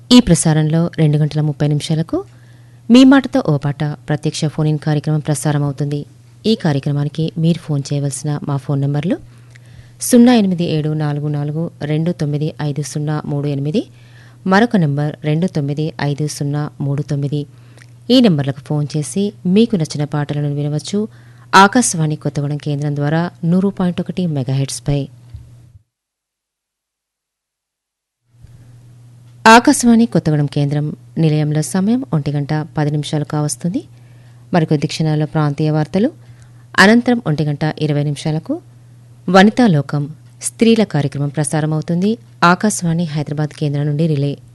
ఈ ప్రసారంలో రెండు గంటల ముప్పై నిమిషాలకు మీ మాటతో ఓ పాట ప్రత్యక్ష ఫోన్ ఇన్ కార్యక్రమం ప్రసారం అవుతుంది ఈ కార్యక్రమానికి మీరు ఫోన్ చేయవలసిన మా ఫోన్ నంబర్లు సున్నా ఎనిమిది ఏడు నాలుగు నాలుగు రెండు తొమ్మిది ఐదు సున్నా మూడు ఎనిమిది మరొక నంబర్ రెండు తొమ్మిది ఐదు సున్నా మూడు తొమ్మిది ఈ నెంబర్లకు ఫోన్ చేసి మీకు నచ్చిన పాటలను వినవచ్చు ఆకాశవాణి కొత్తగూడెం కేంద్రం ద్వారా నూరు పాయింట్ ఒకటి మెగాహెట్స్పై ఆకాశవాణి కొత్తగూడెం కేంద్రం నిలయంలో సమయం ఒంటి గంట పది నిమిషాలు కావస్తుంది మరికొద్ది క్షణాల్లో ప్రాంతీయ వార్తలు అనంతరం ఒంటి గంట ఇరవై నిమిషాలకు వనితా లోకం స్త్రీల కార్యక్రమం ప్రసారమవుతుంది ఆకాశవాణి హైదరాబాద్ కేంద్రం నుండి రిలే